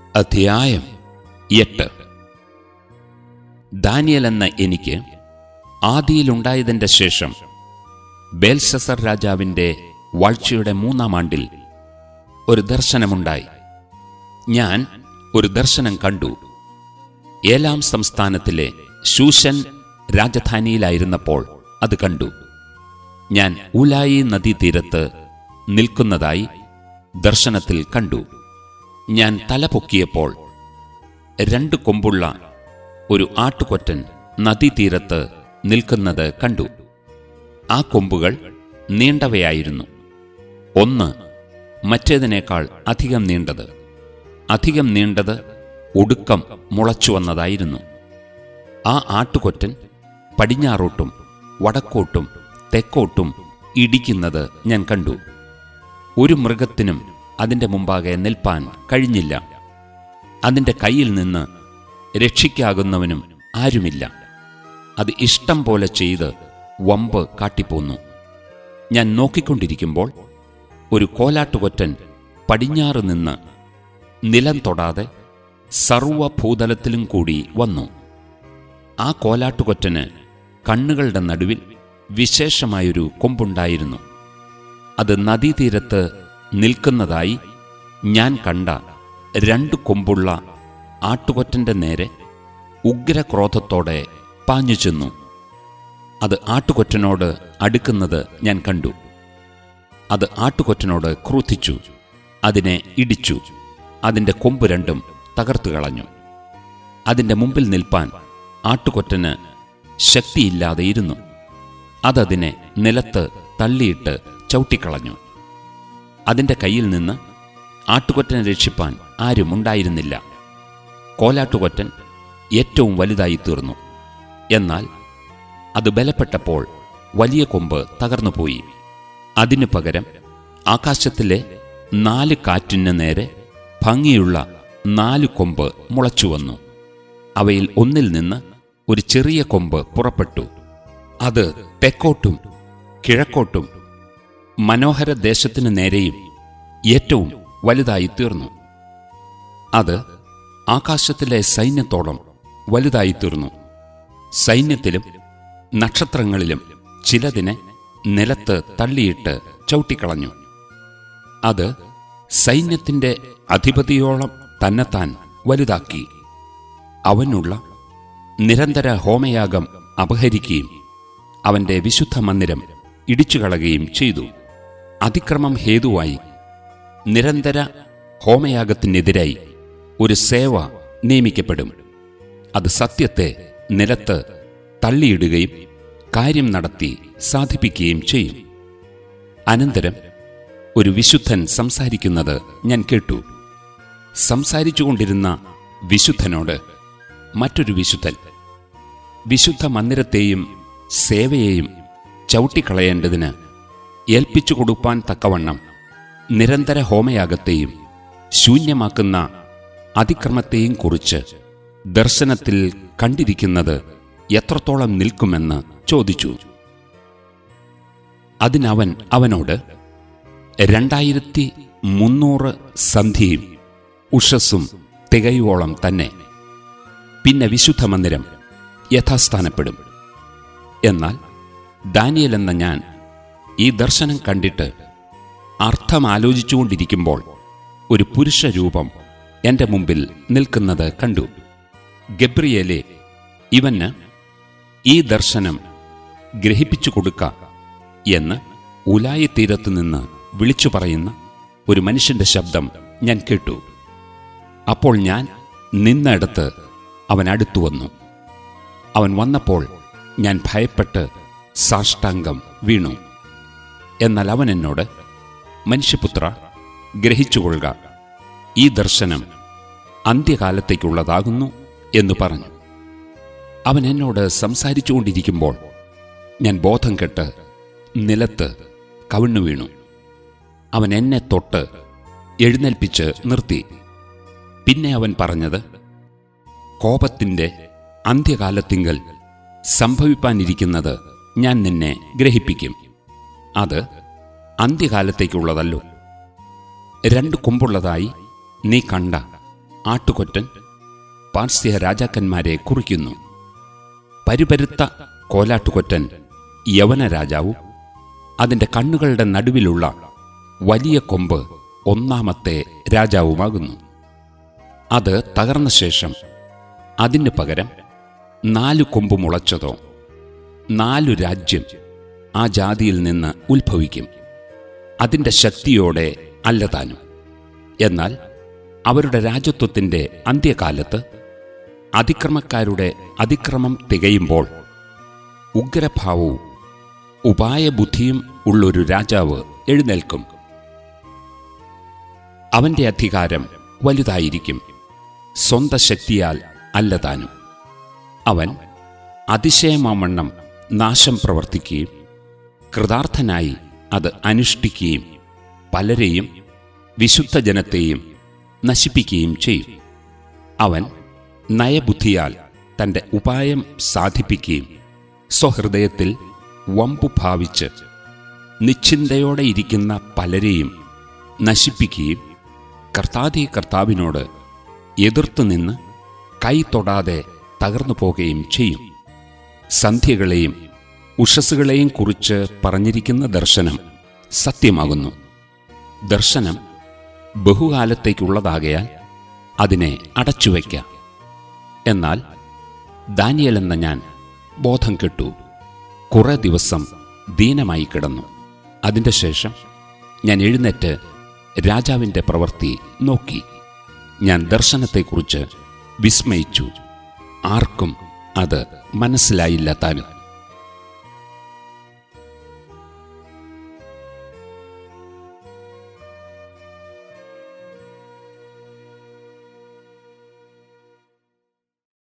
അധ്യായം എട്ട് ദാനിയൽ എന്ന എനിക്ക് ആദിയിലുണ്ടായതിന്റെ ശേഷം ബേൽസസർ രാജാവിന്റെ വാഴ്ചയുടെ മൂന്നാം ആണ്ടിൽ ഒരു ദർശനമുണ്ടായി ഞാൻ ഒരു ദർശനം കണ്ടു ഏലാം സംസ്ഥാനത്തിലെ ശൂഷൻ രാജധാനിയിലായിരുന്നപ്പോൾ അത് കണ്ടു ഞാൻ ഉലായി നദീതീരത്ത് നിൽക്കുന്നതായി ദർശനത്തിൽ കണ്ടു ഞാൻ തല പൊക്കിയപ്പോൾ രണ്ട് കൊമ്പുള്ള ഒരു ആട്ടുകൊറ്റൻ നദീതീരത്ത് നിൽക്കുന്നത് കണ്ടു ആ കൊമ്പുകൾ നീണ്ടവയായിരുന്നു ഒന്ന് മറ്റേതിനേക്കാൾ അധികം നീണ്ടത് അധികം നീണ്ടത് ഒടുക്കം മുളച്ചു വന്നതായിരുന്നു ആ ആട്ടുകൊറ്റൻ പടിഞ്ഞാറോട്ടും വടക്കോട്ടും തെക്കോട്ടും ഇടിക്കുന്നത് ഞാൻ കണ്ടു ഒരു മൃഗത്തിനും അതിന്റെ മുമ്പാകെ നിൽപ്പാൻ കഴിഞ്ഞില്ല അതിന്റെ കയ്യിൽ നിന്ന് രക്ഷിക്കാകുന്നവനും ആരുമില്ല അത് ഇഷ്ടം പോലെ ചെയ്ത് വമ്പ് കാട്ടിപ്പോന്നു ഞാൻ നോക്കിക്കൊണ്ടിരിക്കുമ്പോൾ ഒരു കോലാട്ടുകൊറ്റൻ പടിഞ്ഞാറ് നിന്ന് നിലം തൊടാതെ സർവഭൂതലത്തിലും കൂടി വന്നു ആ കോലാട്ടുകൊറ്റന് കണ്ണുകളുടെ നടുവിൽ വിശേഷമായൊരു കൊമ്പുണ്ടായിരുന്നു അത് നദീതീരത്ത് നിൽക്കുന്നതായി ഞാൻ കണ്ട രണ്ട് കൊമ്പുള്ള ആട്ടുകൊറ്റന്റെ നേരെ ഉഗ്രക്രോധത്തോടെ പാഞ്ഞു ചെന്നു അത് ആട്ടുകൊറ്റനോട് അടുക്കുന്നത് ഞാൻ കണ്ടു അത് ആട്ടുകൊറ്റനോട് ക്രൂധിച്ചു അതിനെ ഇടിച്ചു അതിന്റെ കൊമ്പ് രണ്ടും തകർത്തു കളഞ്ഞു അതിന്റെ മുമ്പിൽ നിൽപ്പാൻ ആട്ടുകൊറ്റന് ശക്തിയില്ലാതെയിരുന്നു അതതിനെ നിലത്ത് തള്ളിയിട്ട് ചവിട്ടിക്കളഞ്ഞു അതിന്റെ കയ്യിൽ നിന്ന് ആട്ടുകൊറ്റനെ രക്ഷിപ്പാൻ ആരും ഉണ്ടായിരുന്നില്ല കോലാട്ടുകൊറ്റൻ ഏറ്റവും വലുതായി തീർന്നു എന്നാൽ അത് ബലപ്പെട്ടപ്പോൾ വലിയ കൊമ്പ് തകർന്നുപോയി അതിനു പകരം ആകാശത്തിലെ നാല് കാറ്റിന് നേരെ ഭംഗിയുള്ള നാല് കൊമ്പ് മുളച്ചുവന്നു അവയിൽ ഒന്നിൽ നിന്ന് ഒരു ചെറിയ കൊമ്പ് പുറപ്പെട്ടു അത് തെക്കോട്ടും കിഴക്കോട്ടും മനോഹര ദേശത്തിനു നേരെയും ഏറ്റവും വലുതായി തീർന്നു അത് ആകാശത്തിലെ സൈന്യത്തോളം വലുതായി തീർന്നു സൈന്യത്തിലും നക്ഷത്രങ്ങളിലും ചിലതിനെ നിലത്ത് തള്ളിയിട്ട് ചവിട്ടിക്കളഞ്ഞു അത് സൈന്യത്തിന്റെ അധിപതിയോളം തന്നെത്താൻ വലുതാക്കി അവനുള്ള നിരന്തര ഹോമയാഗം അപഹരിക്കുകയും അവന്റെ വിശുദ്ധ മന്ദിരം ഇടിച്ചുകളയുകയും ചെയ്തു അതിക്രമം ഹേതുവായി നിരന്തര ഹോമയാഗത്തിനെതിരായി ഒരു സേവ നിയമിക്കപ്പെടും അത് സത്യത്തെ നിലത്ത് തള്ളിയിടുകയും കാര്യം നടത്തി സാധിപ്പിക്കുകയും ചെയ്യും അനന്തരം ഒരു വിശുദ്ധൻ സംസാരിക്കുന്നത് ഞാൻ കേട്ടു സംസാരിച്ചുകൊണ്ടിരുന്ന വിശുദ്ധനോട് മറ്റൊരു വിശുദ്ധൻ വിശുദ്ധ മന്ദിരത്തെയും സേവയെയും ചവിട്ടിക്കളയേണ്ടതിന് ഏൽപ്പിച്ചു കൊടുപ്പാൻ തക്കവണ്ണം നിരന്തര ഹോമയാഗത്തെയും ശൂന്യമാക്കുന്ന അതിക്രമത്തെയും കുറിച്ച് ദർശനത്തിൽ കണ്ടിരിക്കുന്നത് എത്രത്തോളം നിൽക്കുമെന്ന് ചോദിച്ചു അതിനവൻ അവനോട് രണ്ടായിരത്തി മുന്നൂറ് സന്ധിയും ഉഷസ്സും തികയോളം തന്നെ പിന്നെ വിശുദ്ധ മന്ദിരം യഥാസ്ഥാനപ്പെടും എന്നാൽ ദാനിയൽ എന്ന ഞാൻ ഈ ദർശനം കണ്ടിട്ട് അർത്ഥം ആലോചിച്ചുകൊണ്ടിരിക്കുമ്പോൾ ഒരു പുരുഷരൂപം എന്റെ മുമ്പിൽ നിൽക്കുന്നത് കണ്ടു ഗബ്രിയേലെ ഇവന് ഈ ദർശനം ഗ്രഹിപ്പിച്ചു കൊടുക്ക എന്ന് ഉലായി തീരത്തു നിന്ന് വിളിച്ചു പറയുന്ന ഒരു മനുഷ്യന്റെ ശബ്ദം ഞാൻ കേട്ടു അപ്പോൾ ഞാൻ നിന്നിടത്ത് അവൻ അടുത്തു വന്നു അവൻ വന്നപ്പോൾ ഞാൻ ഭയപ്പെട്ട് സാഷ്ടാംഗം വീണു എന്നാൽ അവൻ എന്നോട് മനുഷ്യപുത്ര ഗ്രഹിച്ചുകൊള്ളുക ഈ ദർശനം അന്ത്യകാലത്തേക്കുള്ളതാകുന്നു എന്ന് പറഞ്ഞു അവൻ എന്നോട് സംസാരിച്ചുകൊണ്ടിരിക്കുമ്പോൾ ഞാൻ ബോധം കെട്ട് നിലത്ത് കവിണ്ണു വീണു അവൻ എന്നെ തൊട്ട് എഴുന്നേൽപ്പിച്ച് നിർത്തി പിന്നെ അവൻ പറഞ്ഞത് കോപത്തിൻ്റെ അന്ത്യകാലത്തിങ്കൽ സംഭവിപ്പാനിരിക്കുന്നത് ഞാൻ നിന്നെ ഗ്രഹിപ്പിക്കും അത് അന്ത്യകാലത്തേക്കുള്ളതല്ലോ രണ്ട് കൊമ്പുള്ളതായി നീ കണ്ട ആട്ടുകൊറ്റൻ പാർസ്യ രാജാക്കന്മാരെ കുറിക്കുന്നു പരിപരുത്ത കോലാട്ടുകൊറ്റൻ യവന രാജാവും അതിൻ്റെ കണ്ണുകളുടെ നടുവിലുള്ള വലിയ കൊമ്പ് ഒന്നാമത്തെ രാജാവുമാകുന്നു അത് തകർന്ന ശേഷം അതിന് പകരം നാലു കൊമ്പ് മുളച്ചതോ നാലു രാജ്യം ആ ജാതിയിൽ നിന്ന് ഉത്ഭവിക്കും അതിൻ്റെ ശക്തിയോടെ അല്ലതാനും എന്നാൽ അവരുടെ രാജ്യത്വത്തിൻ്റെ അന്ത്യകാലത്ത് അതിക്രമക്കാരുടെ അതിക്രമം തികയുമ്പോൾ ഉഗ്രഭാവവും ഉപായബുദ്ധിയും ഉള്ളൊരു രാജാവ് എഴുന്നേൽക്കും അവന്റെ അധികാരം വലുതായിരിക്കും സ്വന്ത ശക്തിയാൽ അല്ലതാനും അവൻ അതിശയമാവണ്ണം നാശം പ്രവർത്തിക്കുകയും കൃതാർത്ഥനായി അത് അനുഷ്ഠിക്കുകയും പലരെയും വിശുദ്ധ ജനത്തെയും നശിപ്പിക്കുകയും ചെയ്യും അവൻ നയബുദ്ധിയാൽ തന്റെ ഉപായം സാധിപ്പിക്കുകയും സ്വഹൃദയത്തിൽ വമ്പു ഭാവിച്ച് നിശ്ചിന്തയോടെ ഇരിക്കുന്ന പലരെയും നശിപ്പിക്കുകയും കർത്താതി കർത്താവിനോട് എതിർത്തുനിന്ന് കൈ തൊടാതെ തകർന്നു പോകുകയും ചെയ്യും സന്ധ്യകളെയും ഉഷസ്സുകളെയും കുറിച്ച് പറഞ്ഞിരിക്കുന്ന ദർശനം സത്യമാകുന്നു ദർശനം ബഹുകാലത്തേക്കുള്ളതാകയാൽ അതിനെ അടച്ചുവയ്ക്കാം എന്നാൽ ദാനിയൽ എന്ന ഞാൻ ബോധം കെട്ടു കുറെ ദിവസം ദീനമായി കിടന്നു അതിൻ്റെ ശേഷം ഞാൻ എഴുന്നേറ്റ് രാജാവിൻ്റെ പ്രവൃത്തി നോക്കി ഞാൻ ദർശനത്തെക്കുറിച്ച് വിസ്മയിച്ചു ആർക്കും അത് മനസ്സിലായില്ല താനും